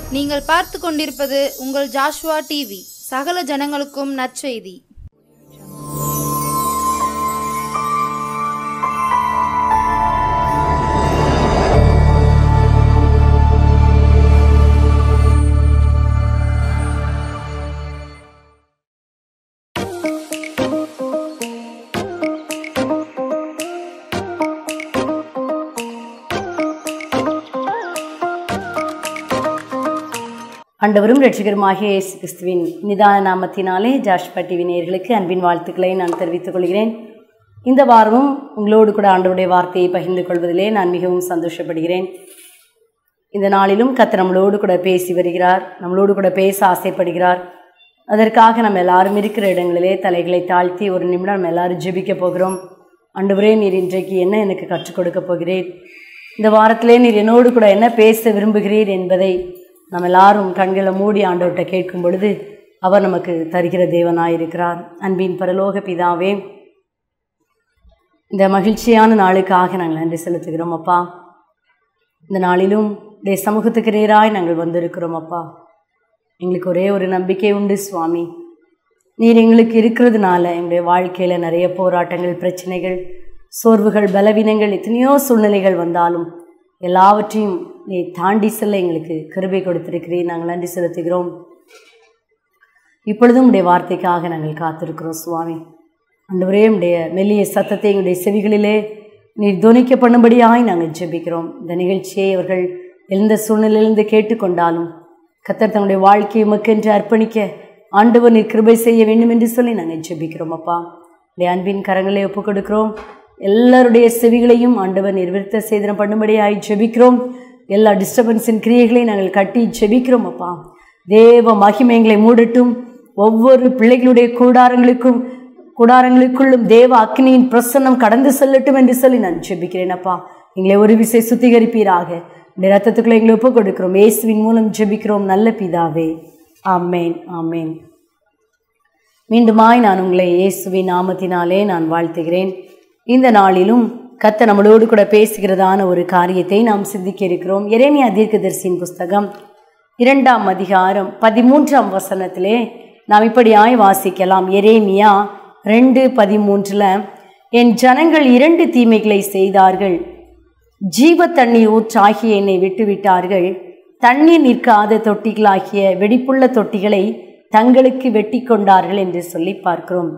நீங்கள் பார்த்து கொண்டிருப்பது உங்கள் ஜாஷ்வா டிவி சகல ஜனங்களுக்கும் நற்செய்தி ஆண்டவரும் ரட்சகருமாகிய இயேசு கிறிஸ்துவின் நிதான நாமத்தினாலே ஜாஷ்பா டிவி நேயர்களுக்கு அன்பின் வாழ்த்துக்களை நான் தெரிவித்துக் கொள்கிறேன் இந்த வாரமும் உங்களோடு கூட ஆண்டவருடைய வார்த்தையை பகிர்ந்து கொள்வதிலே நான் மிகவும் சந்தோஷப்படுகிறேன் இந்த நாளிலும் கத்த நம்மளோடு கூட பேசி வருகிறார் நம்மளோடு கூட பேச ஆசைப்படுகிறார் அதற்காக நம்ம எல்லாரும் இருக்கிற இடங்களிலே தலைகளை தாழ்த்தி ஒரு நிமிடம் நம்ம எல்லாரும் ஜெபிக்க போகிறோம் ஆண்டவரே நீர் இன்றைக்கு என்ன எனக்கு கற்றுக் கொடுக்க போகிறீர் இந்த வாரத்திலே நீர் என்னோடு கூட என்ன பேச விரும்புகிறீர் என்பதை நம்ம எல்லாரும் கண்களை மூடி ஆண்டவர்கிட்ட கேட்கும் பொழுது அவர் நமக்கு தருகிற தேவனாயிருக்கிறார் அன்பின் பரலோக பிதாவே இந்த மகிழ்ச்சியான நாளுக்காக நாங்கள் நன்றி செலுத்துகிறோம் அப்பா இந்த நாளிலும் உடைய சமூகத்துக்கு நேராய் நாங்கள் வந்திருக்கிறோம் அப்பா எங்களுக்கு ஒரே ஒரு நம்பிக்கை உண்டு சுவாமி நீர் எங்களுக்கு இருக்கிறதுனால எங்களுடைய வாழ்க்கையில் நிறைய போராட்டங்கள் பிரச்சனைகள் சோர்வுகள் பலவீனங்கள் எத்தனையோ சூழ்நிலைகள் வந்தாலும் எல்லாவற்றையும் நீ தாண்டி செல்ல எங்களுக்கு கிருபை கொடுத்திருக்கிறீர் நாங்கள் நன்றி செலுத்துகிறோம் இப்பொழுதும் உடைய வார்த்தைக்காக நாங்கள் காத்திருக்கிறோம் சுவாமி அன்றுவரே உடைய மெல்லிய சத்தத்தை எங்களுடைய செவிகளிலே நீர் துணிக்க பண்ணும்படியாய் நாங்கள் ஜெபிக்கிறோம் இந்த நிகழ்ச்சியை அவர்கள் எந்த சூழ்நிலையிலிருந்து கேட்டுக்கொண்டாலும் கத்தர் தங்களுடைய வாழ்க்கையை உமக்கென்று அர்ப்பணிக்க ஆண்டவர் நீர் கிருபை செய்ய வேண்டும் என்று சொல்லி நாங்கள் ஜெபிக்கிறோம் அப்பா உடைய அன்பின் கரங்களை ஒப்புக் கொடுக்கிறோம் எல்லாருடைய செவிகளையும் ஆண்டவர் நிர்விருத்த சேதனம் பண்ணும்படியாய் ஜெபிக்கிறோம் எல்லா டிஸ்டர்பன்ஸின் கிரியைகளையும் நாங்கள் கட்டி ஜெபிக்கிறோம் அப்பா தேவ மகிமைங்களை மூடட்டும் ஒவ்வொரு பிள்ளைகளுடைய கூடாரங்களுக்கும் கூடாரங்களுக்குள்ளும் தேவ அக்னியின் பிரசன்னம் கடந்து செல்லட்டும் என்று சொல்லி நான் ஜெபிக்கிறேன் அப்பா எங்களை ஒரு விசை சுத்திகரிப்பீராக இந்த ரத்தத்துக்குள்ள எங்களை ஒப்புக் கொடுக்கிறோம் இயேசுவின் மூலம் ஜெபிக்கிறோம் நல்ல பிதாவே ஆமேன் ஆமேன் மீண்டுமாய் நான் உங்களை இயேசுவின் நாமத்தினாலே நான் வாழ்த்துகிறேன் இந்த நாளிலும் கத்த நம்மளோடு கூட பேசுகிறதான ஒரு காரியத்தை நாம் சிந்திக்க இருக்கிறோம் எரேமியா தீர்க்கதரிசியின் புஸ்தகம் இரண்டாம் அதிகாரம் பதிமூன்றாம் வசனத்திலே நாம் இப்படியாய் வாசிக்கலாம் எரேமியா ரெண்டு பதிமூன்றில் என் ஜனங்கள் இரண்டு தீமைகளை செய்தார்கள் ஜீவ தண்ணீர் ஊற்றாகிய என்னை விட்டுவிட்டார்கள் தண்ணீர் நிற்காத தொட்டிகளாகிய வெடிப்புள்ள தொட்டிகளை தங்களுக்கு வெட்டி கொண்டார்கள் என்று சொல்லி பார்க்கிறோம்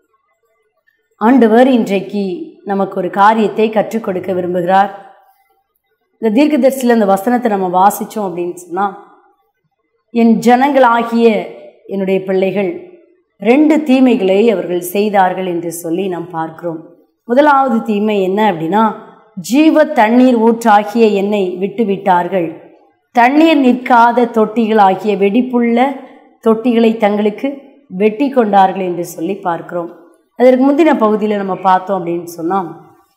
ஆண்டவர் இன்றைக்கு நமக்கு ஒரு காரியத்தை கற்றுக் கொடுக்க விரும்புகிறார் இந்த தீர்க்கதரிசியில் அந்த வசனத்தை நம்ம வாசித்தோம் அப்படின்னு சொன்னால் என் ஜனங்களாகிய என்னுடைய பிள்ளைகள் ரெண்டு தீமைகளை அவர்கள் செய்தார்கள் என்று சொல்லி நாம் பார்க்கிறோம் முதலாவது தீமை என்ன அப்படின்னா ஜீவ தண்ணீர் ஊற்றாகிய எண்ணெய் விட்டு விட்டார்கள் தண்ணீர் நிற்காத தொட்டிகளாகிய வெடிப்புள்ள தொட்டிகளை தங்களுக்கு வெட்டி கொண்டார்கள் என்று சொல்லி பார்க்கிறோம் அதற்கு முந்தின பகுதியில் நம்ம பார்த்தோம் அப்படின்னு சொன்னால்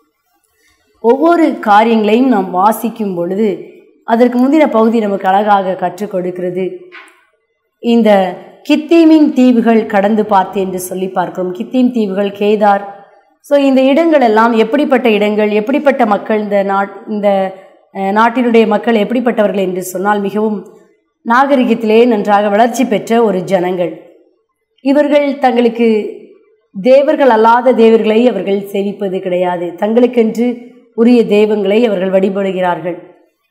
ஒவ்வொரு காரியங்களையும் நாம் வாசிக்கும் பொழுது அதற்கு முந்தின பகுதி நமக்கு அழகாக கற்றுக் கொடுக்கிறது இந்த கித்தீமின் தீவுகள் கடந்து பார்த்து என்று சொல்லி பார்க்கிறோம் கித்தீம் தீவுகள் கேதார் ஸோ இந்த இடங்கள் எல்லாம் எப்படிப்பட்ட இடங்கள் எப்படிப்பட்ட மக்கள் இந்த நாட் இந்த நாட்டினுடைய மக்கள் எப்படிப்பட்டவர்கள் என்று சொன்னால் மிகவும் நாகரிகத்திலே நன்றாக வளர்ச்சி பெற்ற ஒரு ஜனங்கள் இவர்கள் தங்களுக்கு தேவர்கள் அல்லாத தேவர்களை அவர்கள் சேவிப்பது கிடையாது தங்களுக்கென்று உரிய தெய்வங்களை அவர்கள் வழிபடுகிறார்கள்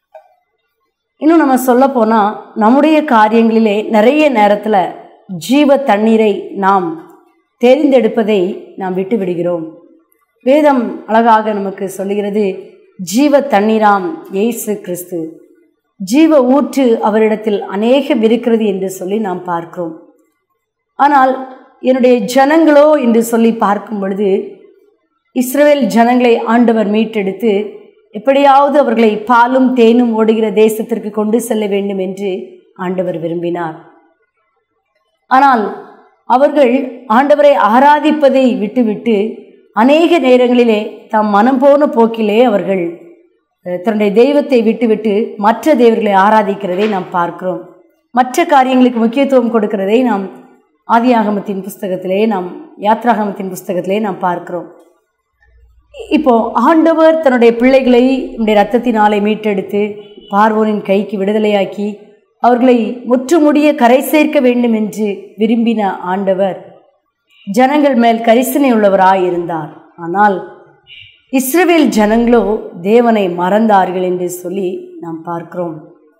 இன்னும் நம்ம சொல்ல போனால் நம்முடைய காரியங்களிலே நிறைய நேரத்தில் ஜீவ தண்ணீரை நாம் தெரிந்தெடுப்பதை நாம் விட்டு விடுகிறோம் வேதம் அழகாக நமக்கு சொல்லுகிறது ஜீவ தண்ணீராம் இயேசு கிறிஸ்து ஜீவ ஊற்று அவரிடத்தில் அநேகம் இருக்கிறது என்று சொல்லி நாம் பார்க்கிறோம் ஆனால் என்னுடைய ஜனங்களோ என்று சொல்லி பார்க்கும் பொழுது இஸ்ரேல் ஜனங்களை ஆண்டவர் மீட்டெடுத்து எப்படியாவது அவர்களை பாலும் தேனும் ஓடுகிற தேசத்திற்கு கொண்டு செல்ல வேண்டும் என்று ஆண்டவர் விரும்பினார் ஆனால் அவர்கள் ஆண்டவரை ஆராதிப்பதை விட்டுவிட்டு அநேக நேரங்களிலே தம் மனம் போன போக்கிலே அவர்கள் தன்னுடைய தெய்வத்தை விட்டுவிட்டு மற்ற தெய்வர்களை ஆராதிக்கிறதை நாம் பார்க்கிறோம் மற்ற காரியங்களுக்கு முக்கியத்துவம் கொடுக்கிறதை நாம் ஆதியாகமத்தின் புஸ்தகத்திலே நாம் யாத்ராகமத்தின் புஸ்தகத்திலே நாம் பார்க்கிறோம் இப்போ ஆண்டவர் தன்னுடைய பிள்ளைகளை நம்முடைய ரத்தத்தினாலே மீட்டெடுத்து பார்வோனின் கைக்கு விடுதலையாக்கி அவர்களை முற்றுமுடிய கரை சேர்க்க வேண்டும் என்று விரும்பின ஆண்டவர் ஜனங்கள் மேல் கரிசனை உள்ளவராய் இருந்தார் ஆனால் இஸ்ரவேல் ஜனங்களோ தேவனை மறந்தார்கள் என்று சொல்லி நாம் பார்க்கிறோம்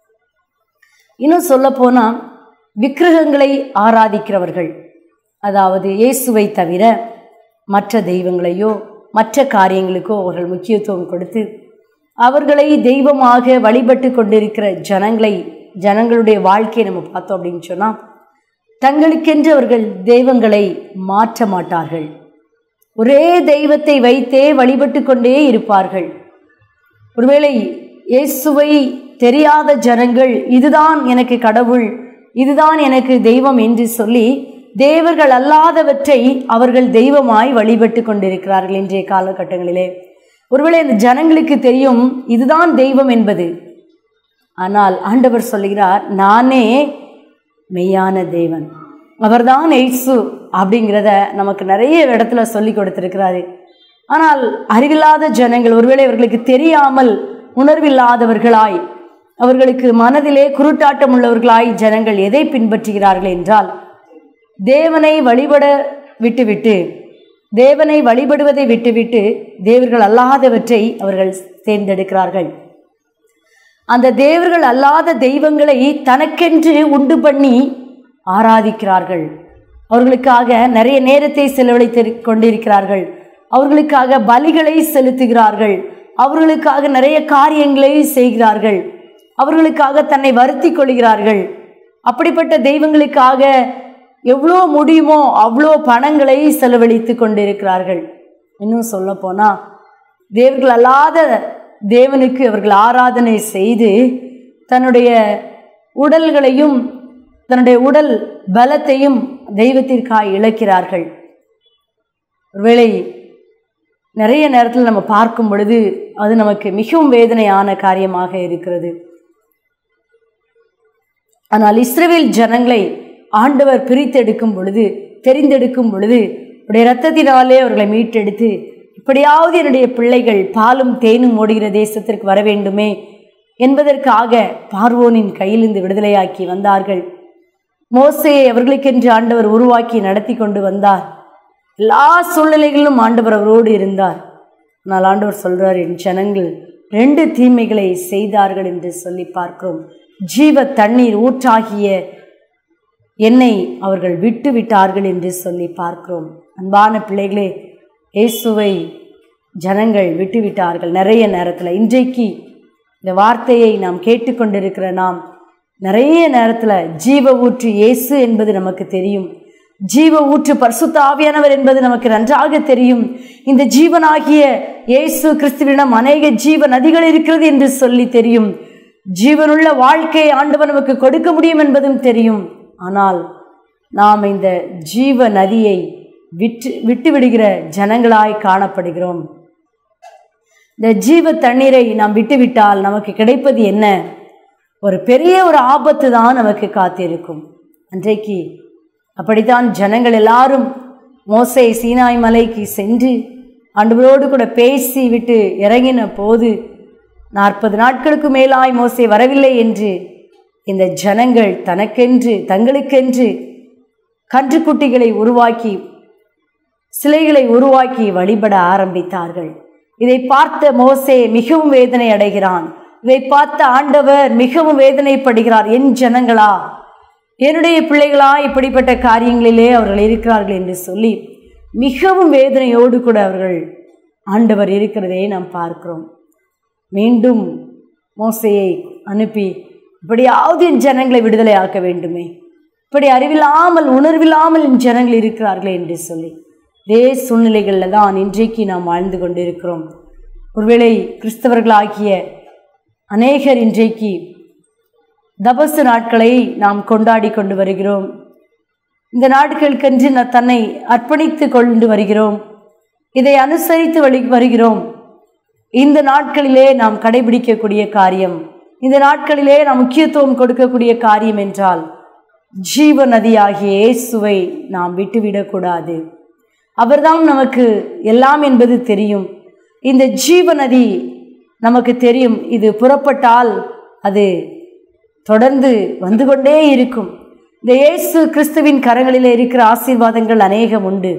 இன்னும் சொல்லப்போனால் விக்கிரகங்களை ஆராதிக்கிறவர்கள் அதாவது இயேசுவை தவிர மற்ற தெய்வங்களையோ மற்ற காரியங்களுக்கோ அவர்கள் முக்கியத்துவம் கொடுத்து அவர்களை தெய்வமாக வழிபட்டு கொண்டிருக்கிற ஜனங்களை ஜனங்களுடைய வாழ்க்கையை நம்ம பார்த்தோம் அப்படின்னு சொன்னால் தங்களுக்கென்று அவர்கள் தெய்வங்களை மாற்ற மாட்டார்கள் ஒரே தெய்வத்தை வைத்தே வழிபட்டு கொண்டே இருப்பார்கள் ஒருவேளை இயேசுவை தெரியாத ஜனங்கள் இதுதான் எனக்கு கடவுள் இதுதான் எனக்கு தெய்வம் என்று சொல்லி தேவர்கள் அல்லாதவற்றை அவர்கள் தெய்வமாய் வழிபட்டு கொண்டிருக்கிறார்கள் இன்றைய காலகட்டங்களிலே ஒருவேளை இந்த ஜனங்களுக்கு தெரியும் இதுதான் தெய்வம் என்பது ஆனால் ஆண்டவர் சொல்லுகிறார் நானே மெய்யான தேவன் அவர்தான் எய்சு அப்படிங்கிறத நமக்கு நிறைய இடத்துல சொல்லி கொடுத்திருக்கிறாரு ஆனால் அறிவில்லாத ஜனங்கள் ஒருவேளை அவர்களுக்கு தெரியாமல் உணர்வில்லாதவர்களாய் அவர்களுக்கு மனதிலே குருட்டாட்டம் உள்ளவர்களாய் ஜனங்கள் எதை பின்பற்றுகிறார்கள் என்றால் தேவனை வழிபட விட்டுவிட்டு தேவனை வழிபடுவதை விட்டுவிட்டு தேவர்கள் அல்லாதவற்றை அவர்கள் தேர்ந்தெடுக்கிறார்கள் அந்த தேவர்கள் அல்லாத தெய்வங்களை தனக்கென்று உண்டு பண்ணி ஆராதிக்கிறார்கள் அவர்களுக்காக நிறைய நேரத்தை செலவழித்து கொண்டிருக்கிறார்கள் அவர்களுக்காக பலிகளை செலுத்துகிறார்கள் அவர்களுக்காக நிறைய காரியங்களை செய்கிறார்கள் அவர்களுக்காக தன்னை வருத்தி கொள்கிறார்கள் அப்படிப்பட்ட தெய்வங்களுக்காக எவ்வளோ முடியுமோ அவ்வளோ பணங்களை செலவழித்து கொண்டிருக்கிறார்கள் இன்னும் சொல்ல போனால் தேவர்கள் அல்லாத தேவனுக்கு அவர்கள் ஆராதனை செய்து தன்னுடைய உடல்களையும் தன்னுடைய உடல் பலத்தையும் தெய்வத்திற்காக இழக்கிறார்கள் ஒருவேளை நிறைய நேரத்தில் நம்ம பார்க்கும் பொழுது அது நமக்கு மிகவும் வேதனையான காரியமாக இருக்கிறது ஆனால் இஸ்ரவேல் ஜனங்களை ஆண்டவர் பிரித்தெடுக்கும் பொழுது தெரிந்தெடுக்கும் பொழுது உடைய இரத்தத்தினாலே அவர்களை மீட்டெடுத்து இப்படியாவது என்னுடைய பிள்ளைகள் பாலும் தேனும் ஓடுகிற தேசத்திற்கு வர வேண்டுமே என்பதற்காக பார்வோனின் கையிலிருந்து விடுதலையாக்கி வந்தார்கள் மோசையை அவர்களுக்கென்று ஆண்டவர் உருவாக்கி நடத்தி கொண்டு வந்தார் எல்லா சூழ்நிலைகளிலும் ஆண்டவர் அவரோடு இருந்தார் ஆனால் ஆண்டவர் சொல்றார் என் ஜனங்கள் ரெண்டு தீமைகளை செய்தார்கள் என்று சொல்லி பார்க்கிறோம் ஜீவ தண்ணீர் ஊற்றாகிய என்னை அவர்கள் விட்டு விட்டார்கள் என்று சொல்லி பார்க்கிறோம் அன்பான பிள்ளைகளே இயேசுவை ஜனங்கள் விட்டு விட்டார்கள் நிறைய நேரத்தில் இன்றைக்கு இந்த வார்த்தையை நாம் கேட்டுக்கொண்டிருக்கிற நாம் நிறைய நேரத்தில் ஜீவ ஊற்று இயேசு என்பது நமக்கு தெரியும் ஜீவ ஊற்று பரிசுத்த ஆவியானவர் என்பது நமக்கு நன்றாக தெரியும் இந்த ஜீவனாகிய இயேசு கிறிஸ்துவிடம் அநேக ஜீவ நதிகள் இருக்கிறது என்று சொல்லி தெரியும் ஜீவனுள்ள வாழ்க்கையை ஆண்டவர் நமக்கு கொடுக்க முடியும் என்பதும் தெரியும் ஆனால் நாம் இந்த ஜீவ நதியை விட்டு விட்டு விடுகிற ஜனங்களாய் காணப்படுகிறோம் இந்த ஜீவ தண்ணீரை நாம் விட்டுவிட்டால் நமக்கு கிடைப்பது என்ன ஒரு பெரிய ஒரு ஆபத்து தான் நமக்கு காத்திருக்கும் அன்றைக்கு அப்படித்தான் ஜனங்கள் எல்லாரும் மோசை சீனாய் மலைக்கு சென்று ஆண்டவரோடு கூட பேசி விட்டு இறங்கின போது நாற்பது நாட்களுக்கு மேலாய் மோசை வரவில்லை என்று இந்த ஜனங்கள் தனக்கென்று தங்களுக்கென்று கன்றுக்குட்டிகளை உருவாக்கி சிலைகளை உருவாக்கி வழிபட ஆரம்பித்தார்கள் இதை பார்த்த மோசே மிகவும் வேதனை அடைகிறான் இதை பார்த்த ஆண்டவர் மிகவும் வேதனைப்படுகிறார் என் ஜனங்களா என்னுடைய பிள்ளைகளா இப்படிப்பட்ட காரியங்களிலே அவர்கள் இருக்கிறார்கள் என்று சொல்லி மிகவும் வேதனையோடு கூட அவர்கள் ஆண்டவர் இருக்கிறதை நாம் பார்க்கிறோம் மீண்டும் மோசையை அனுப்பி இப்படியாவது என் ஜனங்களை விடுதலை ஆக்க வேண்டுமே இப்படி அறிவில்லாமல் உணர்வில்லாமல் என் ஜனங்கள் இருக்கிறார்களே என்று சொல்லி இதே சூழ்நிலைகளில் தான் இன்றைக்கு நாம் வாழ்ந்து கொண்டிருக்கிறோம் ஒருவேளை கிறிஸ்தவர்களாகிய அநேகர் இன்றைக்கு தபசு நாட்களை நாம் கொண்டாடி கொண்டு வருகிறோம் இந்த நாட்களுக்கென்று நான் தன்னை அர்ப்பணித்து கொண்டு வருகிறோம் இதை அனுசரித்து வழி வருகிறோம் இந்த நாட்களிலே நாம் கடைபிடிக்கக்கூடிய காரியம் இந்த நாட்களிலே நாம் முக்கியத்துவம் கொடுக்கக்கூடிய காரியம் என்றால் ஜீவ நதியாகிய இயேசுவை நாம் விட்டுவிடக்கூடாது அவர்தான் நமக்கு எல்லாம் என்பது தெரியும் இந்த ஜீவ நதி நமக்கு தெரியும் இது புறப்பட்டால் அது தொடர்ந்து வந்து கொண்டே இருக்கும் இந்த இயேசு கிறிஸ்துவின் கரங்களிலே இருக்கிற ஆசீர்வாதங்கள் அநேகம் உண்டு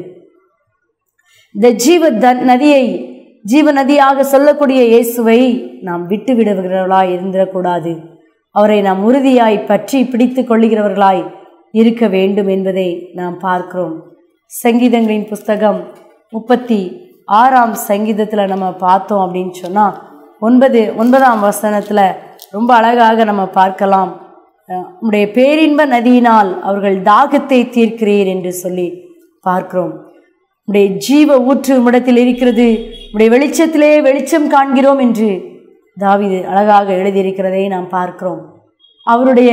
இந்த ஜீவ த நதியை ஜீவ நதியாக சொல்லக்கூடிய இயேசுவை நாம் விட்டு விடுகிறவர்களாய் இருந்திடக்கூடாது அவரை நாம் உறுதியாய் பற்றி பிடித்து கொள்ளுகிறவர்களாய் இருக்க வேண்டும் என்பதை நாம் பார்க்கிறோம் சங்கீதங்களின் புஸ்தகம் முப்பத்தி ஆறாம் சங்கீதத்தில் நம்ம பார்த்தோம் அப்படின்னு சொன்னால் ஒன்பது ஒன்பதாம் வசனத்தில் ரொம்ப அழகாக நம்ம பார்க்கலாம் அஹ், உம்முடைய பேரின்ப நதியினால் அவர்கள் தாகத்தை தீர்க்கிறீர் என்று சொல்லி பார்க்கிறோம் உடைய ஜீவ ஊற்று உம்மிடத்தில் இருக்கிறது உடைய வெளிச்சத்திலே வெளிச்சம் காண்கிறோம் என்று தாவீது அழகாக எழுதியிருக்கிறதை நாம் பார்க்கிறோம் அவருடைய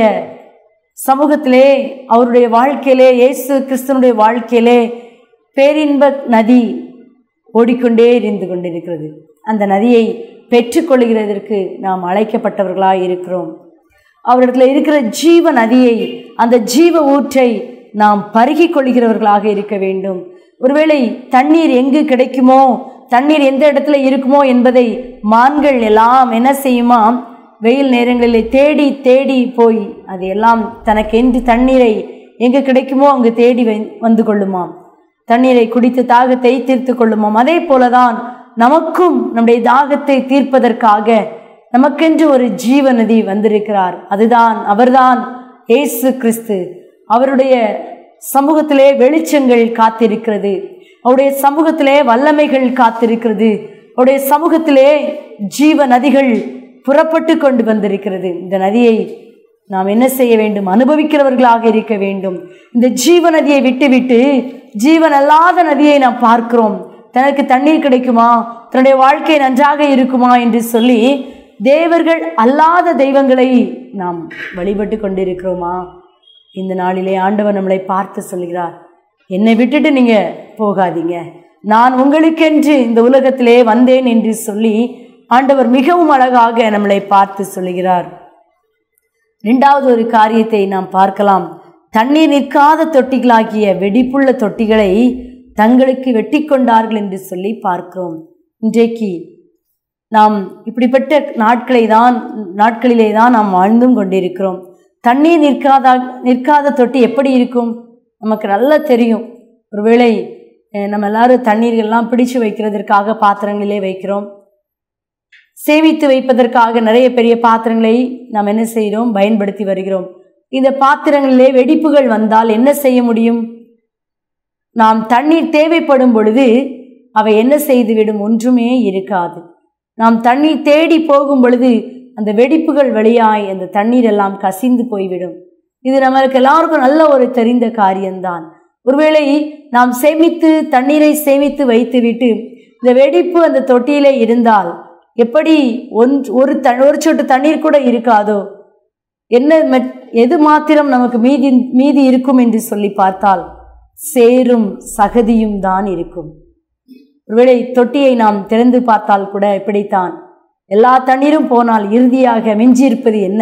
சமூகத்திலே அவருடைய வாழ்க்கையிலே இயேசு கிறிஸ்தனுடைய வாழ்க்கையிலே பேரின்ப நதி ஓடிக்கொண்டே இருந்து கொண்டிருக்கிறது அந்த நதியை பெற்றுக்கொள்கிறதற்கு நாம் அழைக்கப்பட்டவர்களாய் இருக்கிறோம் அவரிடத்தில் இருக்கிற ஜீவ நதியை அந்த ஜீவ ஊற்றை நாம் பருகிக் கொள்கிறவர்களாக இருக்க வேண்டும் ஒருவேளை தண்ணீர் எங்கு கிடைக்குமோ தண்ணீர் எந்த இடத்துல இருக்குமோ என்பதை மான்கள் எல்லாம் என்ன செய்யுமாம் வெயில் நேரங்களில் தேடி தேடி போய் அது எல்லாம் தனக்கென்று தண்ணீரை எங்கு கிடைக்குமோ அங்கு தேடி வந்து- வந்து கொள்ளுமாம் தண்ணீரை குடித்து தாகத்தை தீர்த்து கொள்ளுமாம் அதே போலதான் நமக்கும் நம்முடைய தாகத்தை தீர்ப்பதற்காக நமக்கென்று ஒரு ஜீவ நதி வந்திருக்கிறார் அதுதான் அவர்தான் இயேசு கிறிஸ்து அவருடைய சமூகத்திலே வெளிச்சங்கள் காத்திருக்கிறது அவருடைய சமூகத்திலே வல்லமைகள் காத்திருக்கிறது அவருடைய சமூகத்திலே ஜீவ நதிகள் புறப்பட்டு கொண்டு வந்திருக்கிறது இந்த நதியை நாம் என்ன செய்ய வேண்டும் அனுபவிக்கிறவர்களாக இருக்க வேண்டும் இந்த ஜீவ நதியை விட்டுவிட்டு ஜீவன் அல்லாத நதியை நாம் பார்க்கிறோம் தனக்கு தண்ணீர் கிடைக்குமா தன்னுடைய வாழ்க்கை நன்றாக இருக்குமா என்று சொல்லி தேவர்கள் அல்லாத தெய்வங்களை நாம் வழிபட்டு கொண்டிருக்கிறோமா இந்த நாளிலே ஆண்டவர் நம்மளை பார்த்து சொல்கிறார் என்னை விட்டுட்டு நீங்க போகாதீங்க நான் உங்களுக்கென்று இந்த உலகத்திலே வந்தேன் என்று சொல்லி ஆண்டவர் மிகவும் அழகாக நம்மளை பார்த்து சொல்கிறார் இரண்டாவது ஒரு காரியத்தை நாம் பார்க்கலாம் தண்ணீர் நிற்காத தொட்டிகளாகிய வெடிப்புள்ள தொட்டிகளை தங்களுக்கு வெட்டி கொண்டார்கள் என்று சொல்லி பார்க்கிறோம் இன்றைக்கு நாம் இப்படிப்பட்ட நாட்களை தான் நாட்களிலே தான் நாம் வாழ்ந்தும் கொண்டிருக்கிறோம் தண்ணீர் நிற்காத நிற்காத தொட்டி எப்படி இருக்கும் நமக்கு நல்லா தெரியும் ஒருவேளை அஹ், நம்ம எல்லாரும் தண்ணீர்கள்லாம் பிடிச்சு வைக்கிறதற்காக பாத்திரங்களிலே வைக்கிறோம் சேமித்து வைப்பதற்காக நிறைய பெரிய பாத்திரங்களை நாம் என்ன செய்கிறோம் பயன்படுத்தி வருகிறோம் இந்த பாத்திரங்களிலே வெடிப்புகள் வந்தால் என்ன செய்ய முடியும் நாம் தண்ணீர் தேவைப்படும் பொழுது அவை என்ன செய்துவிடும் ஒன்றுமே இருக்காது நாம் தண்ணீர் தேடி போகும் பொழுது அந்த வெடிப்புகள் வழியாய் அந்த தண்ணீர் எல்லாம் கசிந்து போய்விடும் இது நம்மளுக்கு எல்லாருக்கும் நல்ல ஒரு தெரிந்த காரியம்தான் ஒருவேளை நாம் சேமித்து தண்ணீரை சேமித்து வைத்துவிட்டு இந்த வெடிப்பு அந்த தொட்டியிலே இருந்தால் எப்படி ஒன் ஒரு த ஒரு சொட்டு தண்ணீர் கூட இருக்காதோ என்ன மெட்- எது மாத்திரம் நமக்கு மீதி மீதி இருக்கும் என்று சொல்லி பார்த்தால் சேரும் சகதியும் தான் இருக்கும் ஒருவேளை தொட்டியை நாம் திறந்து பார்த்தால் கூட இப்படித்தான் எல்லா தண்ணீரும் போனால் இறுதியாக மிஞ்சியிருப்பது என்ன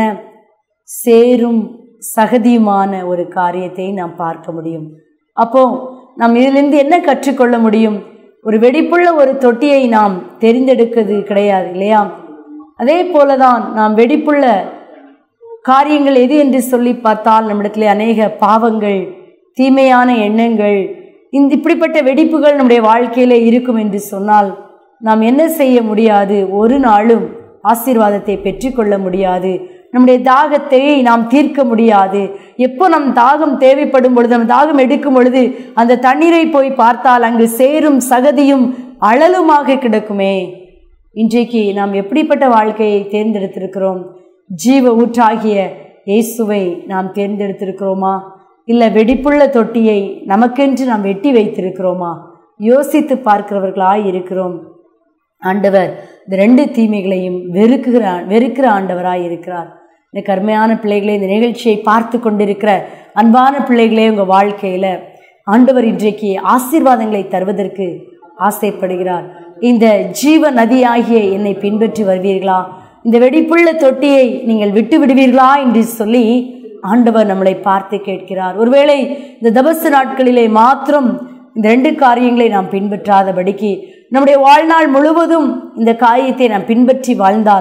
சேரும் சகதியுமான ஒரு காரியத்தை நாம் பார்க்க முடியும் அப்போ நாம் இதிலிருந்து என்ன கற்றுக்கொள்ள முடியும் ஒரு வெடிப்புள்ள ஒரு தொட்டியை நாம் தெரிந்தெடுக்கிறது கிடையாது இல்லையா அதே போலதான் நாம் வெடிப்புள்ள காரியங்கள் எது என்று சொல்லி பார்த்தால் நம்மிடத்திலே அநேக பாவங்கள் தீமையான எண்ணங்கள் இந்த இப்படிப்பட்ட வெடிப்புகள் நம்முடைய வாழ்க்கையிலே இருக்கும் என்று சொன்னால் நாம் என்ன செய்ய முடியாது ஒரு நாளும் ஆசீர்வாதத்தை பெற்றுக்கொள்ள முடியாது நம்முடைய தாகத்தை நாம் தீர்க்க முடியாது எப்போ நம் தாகம் தேவைப்படும் பொழுது நம் தாகம் எடுக்கும் பொழுது அந்த தண்ணீரை போய் பார்த்தால் அங்கு சேரும் சகதியும் அழலுமாக கிடக்குமே இன்றைக்கு நாம் எப்படிப்பட்ட வாழ்க்கையை தேர்ந்தெடுத்திருக்கிறோம் ஜீவ ஊற்றாகிய இயேசுவை நாம் தேர்ந்தெடுத்திருக்கிறோமா இல்லை வெடிப்புள்ள தொட்டியை நமக்கென்று நாம் வெட்டி வைத்திருக்கிறோமா யோசித்து பார்க்கிறவர்களாய் இருக்கிறோம் ஆண்டவர் இந்த ரெண்டு தீமைகளையும் வெறுக்குகிற வெறுக்கிற ஆண்டவராய் இருக்கிறார் இந்த கருமையான பிள்ளைகளே இந்த நிகழ்ச்சியை பார்த்து கொண்டிருக்கிற அன்பான பிள்ளைகளே உங்கள் வாழ்க்கையில் ஆண்டவர் இன்றைக்கு ஆசீர்வாதங்களை தருவதற்கு ஆசைப்படுகிறார் இந்த ஜீவ நதியாகிய என்னை பின்பற்றி வருவீர்களா இந்த வெடிப்புள்ள தொட்டியை நீங்கள் விட்டு விடுவீர்களா என்று சொல்லி ஆண்டவர் நம்மளை பார்த்து கேட்கிறார் ஒருவேளை இந்த தபசு நாட்களிலே மாத்திரம் இந்த ரெண்டு காரியங்களை நாம் பின்பற்றாதபடிக்கு நம்முடைய வாழ்நாள் முழுவதும் இந்த காரியத்தை நாம் பின்பற்றி வாழ்ந்தால்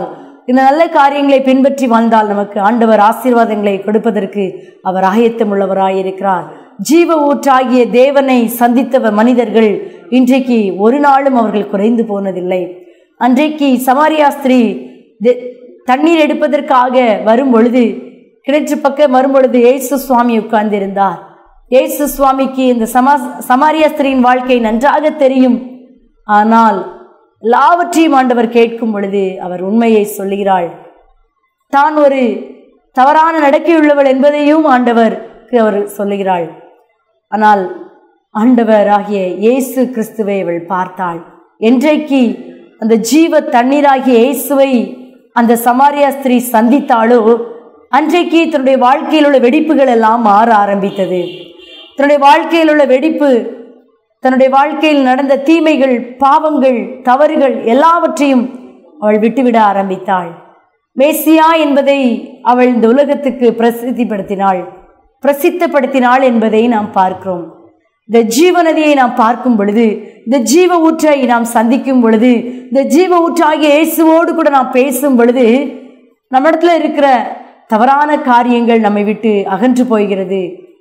இந்த நல்ல காரியங்களை பின்பற்றி வாழ்ந்தால் நமக்கு ஆண்டவர் ஆசீர்வாதங்களை கொடுப்பதற்கு அவர் ஆயத்தம் உள்ளவராயிருக்கிறார் ஜீவ ஊற்றாகிய தேவனை சந்தித்த மனிதர்கள் இன்றைக்கு ஒரு நாளும் அவர்கள் குறைந்து போனதில்லை அன்றைக்கு சமாரியா ஸ்திரீ தே- தண்ணீர் எடுப்பதற்காக வரும் பொழுது கிணற்று பக்கம் வரும் பொழுது இயேசு சுவாமி உட்கார்ந்திருந்தார் இயேசு சுவாமிக்கு இந்த சமா சமாரியா ஸ்திரீயின் வாழ்க்கை நன்றாக தெரியும் ஆனால் எல்லாவற்றையும் ஆண்டவர் கேட்கும் பொழுது அவர் உண்மையை சொல்லுகிறாள் தான் ஒரு தவறான நடக்கையுள்ளவள் என்பதையும் ஆண்டவருக்கு அவர் சொல்லுகிறாள் ஆனால் ஆண்டவர் ஆகிய இயேசு கிறிஸ்துவை அவள் பார்த்தாள் என்றைக்கு அந்த ஜீவ தண்ணீராகிய இயேசுவை அந்த சமாரியா ஸ்திரீ சந்தித்தாளோ அன்றைக்கு தன்னுடைய வாழ்க்கையில் உள்ள வெடிப்புகள் எல்லாம் மாற ஆரம்பித்தது தன்னுடைய வாழ்க்கையில் உள்ள வெடிப்பு தன்னுடைய வாழ்க்கையில் நடந்த தீமைகள் பாவங்கள் தவறுகள் எல்லாவற்றையும் அவள் விட்டுவிட ஆரம்பித்தாள் மேசியா என்பதை அவள் இந்த உலகத்துக்கு பிரசித்திப்படுத்தினாள் பிரசித்தப்படுத்தினாள் என்பதை நாம் பார்க்கிறோம் இந்த ஜீவநதியை நாம் பார்க்கும் பொழுது இந்த ஜீவ ஊற்றை நாம் சந்திக்கும் பொழுது இந்த ஜீவ ஊற்றாகிய இயேசுவோடு கூட நாம் பேசும் பொழுது நம்மிடத்துல இருக்கிற தவறான காரியங்கள் நம்மை விட்டு அகன்று போகிறது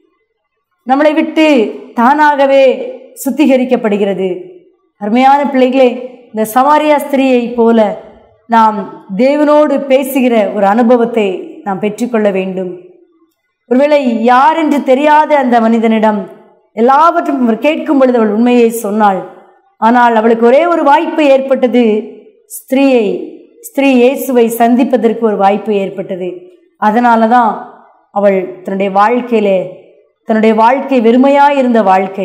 நம்மளை விட்டு தானாகவே சுத்திகரிக்கப்படுகிறது அருமையான பிள்ளைகளே இந்த சமாரியா ஸ்திரீயை போல நாம் தேவனோடு பேசுகிற ஒரு அனுபவத்தை நாம் பெற்றுக்கொள்ள வேண்டும் ஒருவேளை யார் என்று தெரியாத அந்த மனிதனிடம் எல்லாவற்றும் அவர் கேட்கும் பொழுது அவள் உண்மையை சொன்னாள் ஆனால் அவளுக்கு ஒரே ஒரு வாய்ப்பு ஏற்பட்டது ஸ்திரீயை ஸ்திரீ இயேசுவை சந்திப்பதற்கு ஒரு வாய்ப்பு ஏற்பட்டது அதனால தான் அவள் தன்னுடைய வாழ்க்கையிலே தன்னுடைய வாழ்க்கை வெறுமையாக இருந்த வாழ்க்கை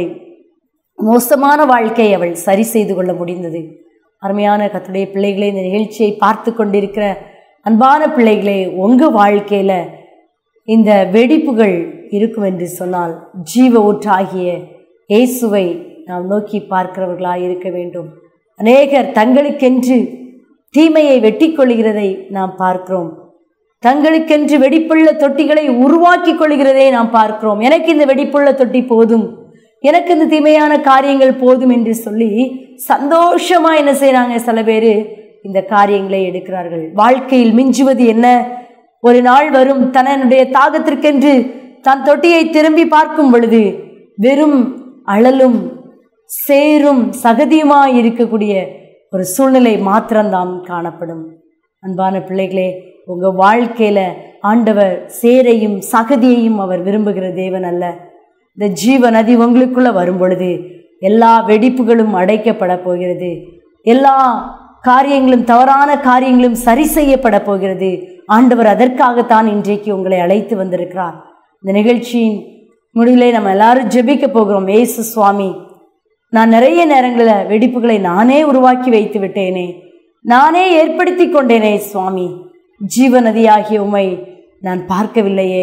மோசமான வாழ்க்கையை அவள் சரி செய்து கொள்ள முடிந்தது அருமையான கத்துடைய பிள்ளைகளே இந்த நிகழ்ச்சியை பார்த்து கொண்டிருக்கிற அன்பான பிள்ளைகளே உங்கள் வாழ்க்கையில் இந்த வெடிப்புகள் இருக்கும் என்று சொன்னால் ஜீவ ஊற்றாகிய இயேசுவை நாம் நோக்கி பார்க்கிறவர்களாய் இருக்க வேண்டும் அநேகர் தங்களுக்கென்று தீமையை வெட்டி கொள்கிறதை நாம் பார்க்கிறோம் தங்களுக்கென்று வெடிப்புள்ள தொட்டிகளை உருவாக்கி கொள்கிறதை நாம் பார்க்கிறோம் எனக்கு இந்த வெடிப்புள்ள தொட்டி போதும் எனக்கு இந்த தீமையான காரியங்கள் போதும் என்று சொல்லி சந்தோஷமா என்ன செய்றாங்க சில பேர் இந்த காரியங்களை எடுக்கிறார்கள் வாழ்க்கையில் மிஞ்சுவது என்ன ஒரு நாள் வரும் தன்னுடைய தாகத்திற்கென்று தன் தொட்டியை திரும்பி பார்க்கும் பொழுது வெறும் அழலும் சேரும் சகதியுமாய் இருக்கக்கூடிய ஒரு சூழ்நிலை மாத்திரம்தான் காணப்படும் அன்பான பிள்ளைகளே உங்க வாழ்க்கையில ஆண்டவர் சேரையும் சகதியையும் அவர் விரும்புகிற தேவன் அல்ல இந்த ஜீவ நதி உங்களுக்குள்ள வரும் பொழுது எல்லா வெடிப்புகளும் அடைக்கப்பட போகிறது எல்லா காரியங்களும் தவறான காரியங்களும் சரி செய்யப்பட போகிறது ஆண்டவர் அதற்காகத்தான் இன்றைக்கு உங்களை அழைத்து வந்திருக்கிறார் இந்த நிகழ்ச்சியின் முடிவிலே நம்ம எல்லாரும் ஜெபிக்க போகிறோம் ஏசு சுவாமி நான் நிறைய நேரங்களில் வெடிப்புகளை நானே உருவாக்கி வைத்து விட்டேனே நானே ஏற்படுத்தி கொண்டேனே சுவாமி ஜீவநதியாகிய உம்மை நான் பார்க்கவில்லையே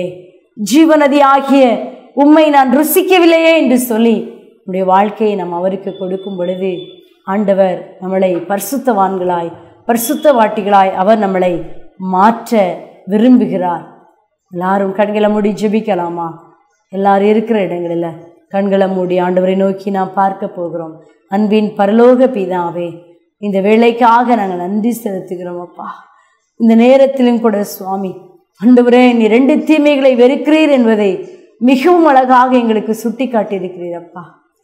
ஜீவநதியாகிய உம்மை நான் ருசிக்கவில்லையே என்று சொல்லி உடைய வாழ்க்கையை நாம் அவருக்கு கொடுக்கும் பொழுது ஆண்டவர் நம்மளை பரிசுத்தவான்களாய் பரிசுத்த வாட்டிகளாய் அவர் நம்மளை மாற்ற விரும்புகிறார் எல்லாரும் கண்களை மூடி ஜெபிக்கலாமா எல்லாரும் இருக்கிற இடங்களில் கண்களை மூடி ஆண்டவரை நோக்கி நாம் பார்க்க போகிறோம் அன்பின் பரலோக பிதாவே இந்த வேலைக்காக நாங்கள் நன்றி செலுத்துகிறோம் அப்பா இந்த நேரத்திலும் கூட சுவாமி ஆண்டவரே நீ ரெண்டு தீமைகளை வெறுக்கிறீர் என்பதை மிகவும் அழகாக எங்களுக்கு சுட்டி காட்டியிருக்கிறீர் அப்பா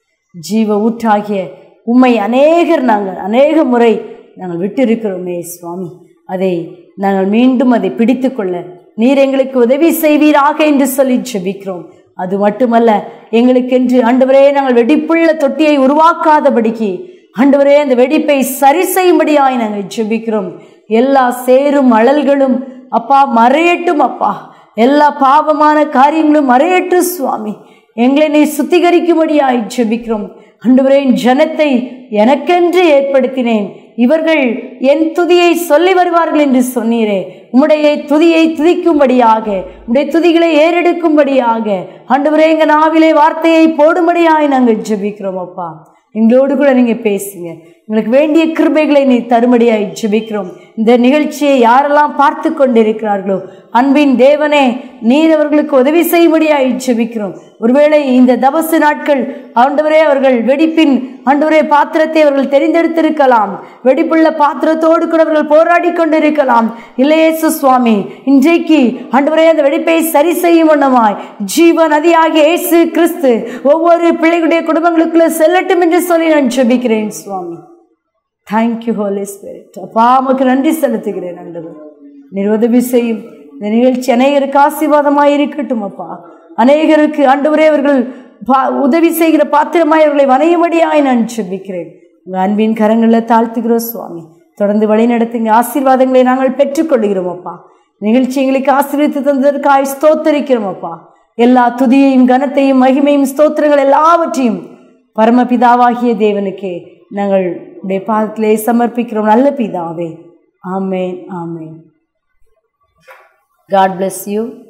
ஜீவ ஊற்றாகிய உம்மை அநேகர் நாங்கள் அநேக முறை நாங்கள் விட்டிருக்கிறோமே சுவாமி அதை நாங்கள் மீண்டும் அதை பிடித்துக்கொள்ள நீர் எங்களுக்கு உதவி செய்வீராக என்று சொல்லி ஜெபிக்கிறோம் அது மட்டுமல்ல எங்களுக்கென்று ஆண்டவரே நாங்கள் வெடிப்புள்ள தொட்டியை உருவாக்காதபடிக்கு ஆண்டவரே அந்த வெடிப்பை சரி செய்யும்படியாய் நாங்கள் ஜெபிக்கிறோம் எல்லா சேரும் அழல்களும் அப்பா மறையட்டும் அப்பா எல்லா பாவமான காரியங்களும் மறையட்டும் சுவாமி எங்களை நீ சுத்திகரிக்கும்படியாய் ஜெபிக்கிறோம் ஆண்டவரே என் ஜனத்தை எனக்கென்று ஏற்படுத்தினேன் இவர்கள் என் துதியை சொல்லி வருவார்கள் என்று சொன்னீரே உம்முடைய துதியை துதிக்கும்படியாக உம்முடைய துதிகளை ஏறெடுக்கும்படியாக ஆண்டவரே எங்க நாவிலே வார்த்தையை போடும்படியாய் நாங்கள் ஜெபிக்கிறோம் அப்பா எங்களோடு கூட நீங்க பேசுங்க உங்களுக்கு வேண்டிய கிருபைகளை நீ தருமடியாய் ஜெபிக்கிறோம் இந்த நிகழ்ச்சியை யாரெல்லாம் பார்த்து கொண்டிருக்கிறார்களோ அன்பின் தேவனே நீர் அவர்களுக்கு உதவி செய்யும்படியாய் ஜெபிக்கிறோம் ஒருவேளை இந்த தபசு நாட்கள் ஆண்டவரே அவர்கள் வெடிப்பின் ஆண்டவரே பாத்திரத்தை அவர்கள் தெரிந்தெடுத்திருக்கலாம் வெடிப்புள்ள பாத்திரத்தோடு கூட அவர்கள் போராடி கொண்டிருக்கலாம் இல்லையேசு சுவாமி இன்றைக்கு ஆண்டவரே அந்த வெடிப்பை சரி செய்யும் வண்ணமாய் ஜீவ நதியாகிய இயேசு கிறிஸ்து ஒவ்வொரு பிள்ளைகளுடைய குடும்பங்களுக்குள்ள செல்லட்டும் என்று சொல்லி நான் ஜெபிக்கிறேன் சுவாமி தேங்க்யூ ஹோலி ஸ்பிரிட் அப்பா உமக்கு நன்றி செலுத்துகிறேன் ஆண்டவர் நீர் உதவி செய்யும் இந்த நிகழ்ச்சி அநேகருக்கு ஆசீர்வாதமாய் இருக்கட்டும் அப்பா அநேகருக்கு ஆண்டவரே அவர்கள் பா- உதவி செய்கிற பாத்திரமாய் அவர்களை வணையும்படியாய் நான் செபிக்கிறேன் உங்க அன்பின் கரங்களில் தாழ்த்துகிறோம் சுவாமி தொடர்ந்து வழி நடத்துங்க ஆசீர்வாதங்களை நாங்கள் பெற்றுக்கொள்கிறோம் அப்பா நிகழ்ச்சி எங்களுக்கு ஆசீர்வித்து தந்ததற்காய் ஸ்தோத்தரிக்கிறோம் அப்பா எல்லா துதியையும் கனத்தையும் மகிமையும் ஸ்தோத்திரங்கள் எல்லாவற்றையும் பரமபிதாவாகிய தேவனுக்கே நாங்கள் உடைய பாதத்திலே சமர்ப்பிக்கிறோம் நல்ல பிதாவே ஆமேன் ஆமேன் காட் bless யூ